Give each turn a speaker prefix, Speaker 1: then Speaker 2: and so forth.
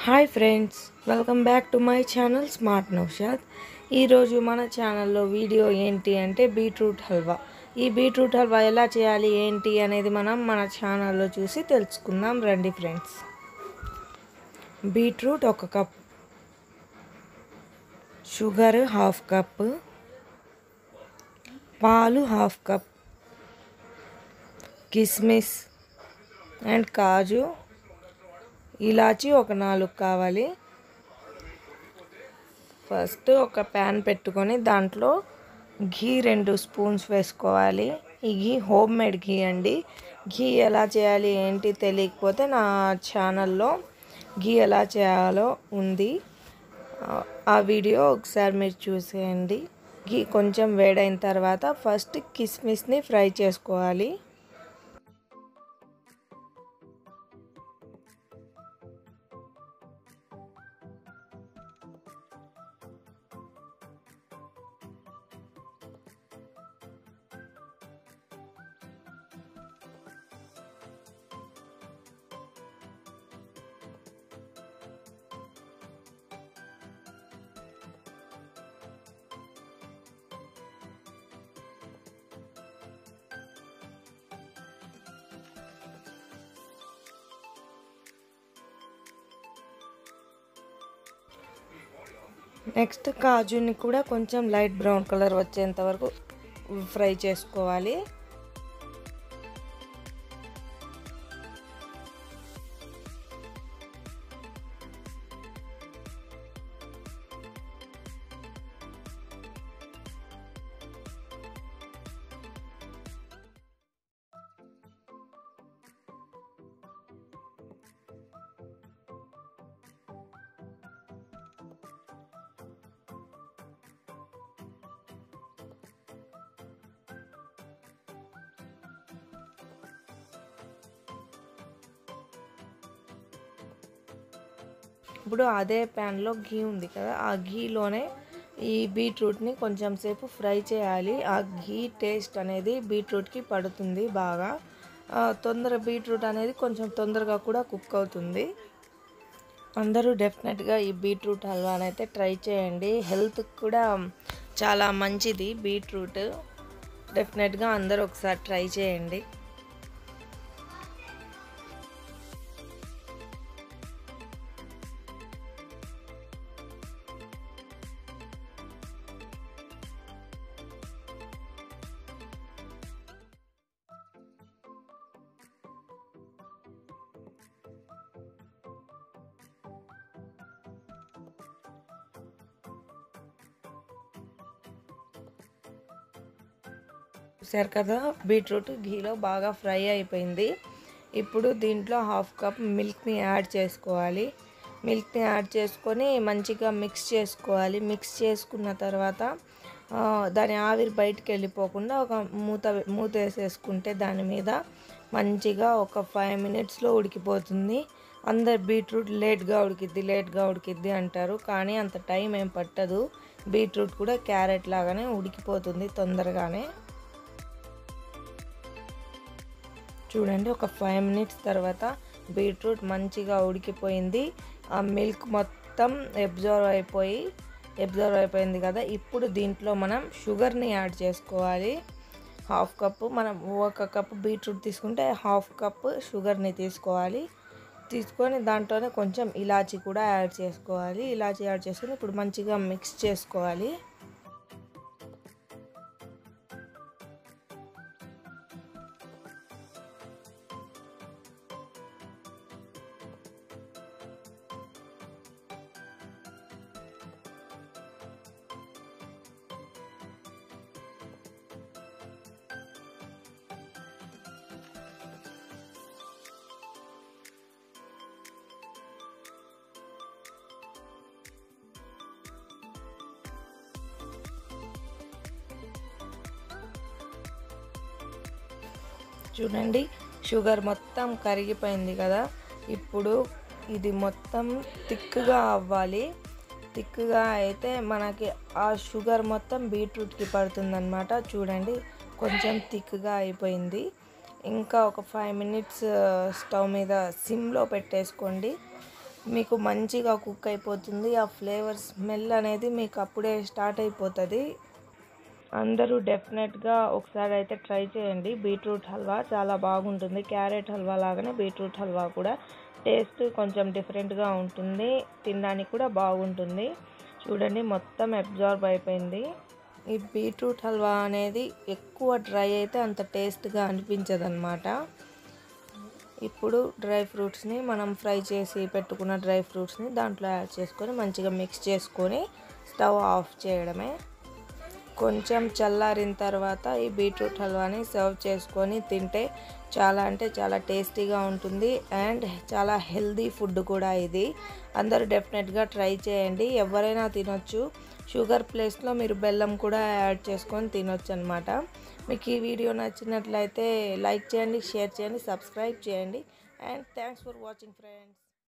Speaker 1: hi friends welcome back to my channel smart Naushad ఈరోజు మన ఛానల్లో వీడియో ఏంటి అంటే బీట్రూట్ హల్వా ఈ బీట్రూట్ హల్వా ఎలా చేయాలి ఏంటి అనేది మనం మన ఛానల్లో చూసి తెలుసుకుందాం రండి ఫ్రెండ్స్ బీట్రూట్ ఒక కప్ షుగర్ హాఫ్ కప్ పాలు హాఫ్ కప్ కిస్మిస్ అండ్ కాజు ఇలాచి ఒక నాలుగు కావాలి ఫస్ట్ ఒక ప్యాన్ పెట్టుకొని దాంట్లో ఘీ రెండు స్పూన్స్ వేసుకోవాలి ఈ ఘీ హోమ్ మేడ్ ఘీ అండి ఘీ ఎలా చేయాలి ఏంటి తెలియకపోతే నా ఛానల్లో ఘీ ఎలా చేయాలో ఉంది ఆ వీడియో ఒకసారి మీరు చూసేయండి ఘీ కొంచెం వేడైన తర్వాత ఫస్ట్ కిస్మిస్ని ఫ్రై చేసుకోవాలి నెక్స్ట్ కాజుని కూడా కొంచెం లైట్ బ్రౌన్ కలర్ వచ్చేంత వరకు ఫ్రై చేసుకోవాలి ఇప్పుడు అదే ప్యాన్లో ఘీ ఉంది కదా ఆ ఘీలోనే ఈ బీట్రూట్ని కొంచెం సేపు ఫ్రై చేయాలి ఆ ఘీ టేస్ట్ అనేది బీట్రూట్కి పడుతుంది బాగా తొందర బీట్రూట్ అనేది కొంచెం తొందరగా కూడా కుక్ అవుతుంది అందరూ డెఫినెట్గా ఈ బీట్రూట్ హల్వాని అయితే ట్రై చేయండి హెల్త్కి కూడా చాలా మంచిది బీట్రూట్ డెఫినెట్గా అందరూ ఒకసారి ట్రై చేయండి చూసారు కదా బీట్రూట్ ఘీలో బాగా ఫ్రై అయిపోయింది ఇప్పుడు దీంట్లో హాఫ్ కప్ మిల్క్ని యాడ్ చేసుకోవాలి మిల్క్ని యాడ్ చేసుకొని మంచిగా మిక్స్ చేసుకోవాలి మిక్స్ చేసుకున్న తర్వాత దాని ఆవిరి బయటికి వెళ్ళిపోకుండా ఒక మూత మూత వేసేసుకుంటే దాని మీద మంచిగా ఒక ఫైవ్ మినిట్స్లో ఉడికిపోతుంది అందరు బీట్రూట్ లేట్గా ఉడికిద్ది లేట్గా ఉడికిద్ది అంటారు కానీ అంత టైం ఏం పట్టదు బీట్రూట్ కూడా క్యారెట్ లాగానే ఉడికిపోతుంది తొందరగానే చూడండి ఒక ఫైవ్ మినిట్స్ తర్వాత బీట్రూట్ మంచిగా ఉడికిపోయింది ఆ మిల్క్ మొత్తం అబ్జర్వ్ అయిపోయి అబ్జర్వ్ అయిపోయింది కదా ఇప్పుడు దీంట్లో మనం షుగర్ని యాడ్ చేసుకోవాలి హాఫ్ కప్పు మనం ఒక కప్పు బీట్రూట్ తీసుకుంటే హాఫ్ కప్ షుగర్ని తీసుకోవాలి తీసుకొని దాంట్లోనే కొంచెం ఇలాచి కూడా యాడ్ చేసుకోవాలి ఇలాచి యాడ్ చేసుకొని ఇప్పుడు మంచిగా మిక్స్ చేసుకోవాలి చూడండి షుగర్ మొత్తం కరిగిపోయింది కదా ఇప్పుడు ఇది మొత్తం థిక్గా అవ్వాలి థిక్గా అయితే మనకి ఆ షుగర్ మొత్తం బీట్రూట్కి పడుతుందన్నమాట చూడండి కొంచెం థిక్గా అయిపోయింది ఇంకా ఒక ఫైవ్ మినిట్స్ స్టవ్ మీద సిమ్లో పెట్టేసుకోండి మీకు మంచిగా కుక్ అయిపోతుంది ఆ ఫ్లేవర్ స్మెల్ అనేది మీకు అప్పుడే స్టార్ట్ అయిపోతుంది అందరూ డెఫినెట్గా ఒకసారి అయితే ట్రై చేయండి బీట్రూట్ హల్వా చాలా బాగుంటుంది క్యారెట్ హల్వా లాగానే బీట్రూట్ హల్వా కూడా టేస్ట్ కొంచెం డిఫరెంట్గా ఉంటుంది తినడానికి కూడా బాగుంటుంది చూడండి మొత్తం అబ్జార్బ్ అయిపోయింది ఈ బీట్రూట్ హల్వా అనేది ఎక్కువ డ్రై అయితే అంత టేస్ట్గా అనిపించదు అనమాట ఇప్పుడు డ్రై ఫ్రూట్స్ని మనం ఫ్రై చేసి పెట్టుకున్న డ్రై ఫ్రూట్స్ని దాంట్లో యాడ్ చేసుకొని మంచిగా మిక్స్ చేసుకొని స్టవ్ ఆఫ్ చేయడమే కొంచెం చల్లారిన తర్వాత ఈ బీట్రూట్ హల్వాని సర్వ్ చేసుకొని తింటే చాలా అంటే చాలా టేస్టీగా ఉంటుంది అండ్ చాలా హెల్దీ ఫుడ్ కూడా ఇది అందరూ డెఫినెట్గా ట్రై చేయండి ఎవరైనా తినొచ్చు షుగర్ ప్లేస్లో మీరు బెల్లం కూడా యాడ్ చేసుకొని తినొచ్చు అనమాట మీకు ఈ వీడియో నచ్చినట్లయితే లైక్ చేయండి షేర్ చేయండి సబ్స్క్రైబ్ చేయండి and thanks for watching friends